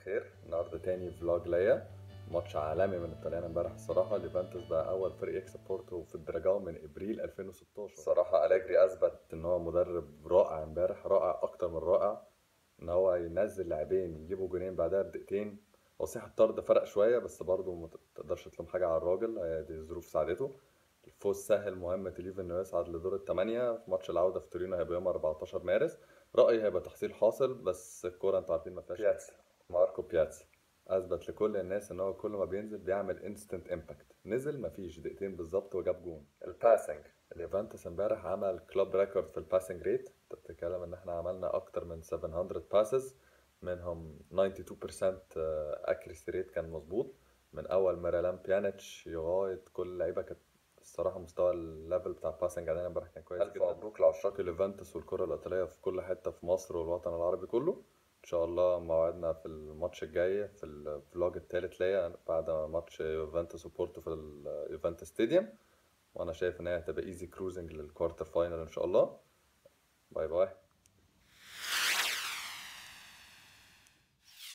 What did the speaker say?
الخير النهارده تاني فلوج ليا ماتش عالمي من الطليان امبارح الصراحه ليفانتوس بقى اول فريق يكسب بورتو في الدراجاو من ابريل 2016 الصراحه اليجري اثبت ان هو مدرب رائع امبارح رائع اكتر من رائع ان هو ينزل لاعبين يجيبوا جونين بعدها بدقيقتين هو صحيح الطرد فرق شويه بس برضه ما تقدرش تلوم حاجه على الراجل هي دي الظروف ساعدته الفوز سهل مهمة ليف انه يصعد لدور الثمانية في ماتش العودة في تورينو هيبقى يوم 14 مارس رأيي هيبقى تحصيل حاصل بس الكورة انتوا عارفين ما فيهاش بياتسا ماركو بياتسا اثبت لكل الناس ان هو كل ما بينزل بيعمل انستنت امباكت نزل مفيش دقيقتين بالظبط وجاب جون الباسنج اليوفنتوس امبارح عمل كلوب ريكورد في الباسنج ريت انت بتتكلم ان احنا عملنا اكتر من 700 باسز منهم 92% اكريسي ريت كان مظبوط من اول ميرالان بيانيتش لغايه كل اللعيبه كانت الصراحه مستوى الليفل بتاع الباسنج علينا امبارح كان كويس جدا مبروك لعشاق اليوفنتوس والكره الايطاليه في كل حته في مصر والوطن العربي كله ان شاء الله موعدنا في الماتش الجاي في الفلوج الثالث ليا بعد ماتش يوفنتوس وبورتو في اليوفنتوس ستاديوم وانا شايف ان هي هتبقى ايزي كروزنج للكوارتر فاينل ان شاء الله باي باي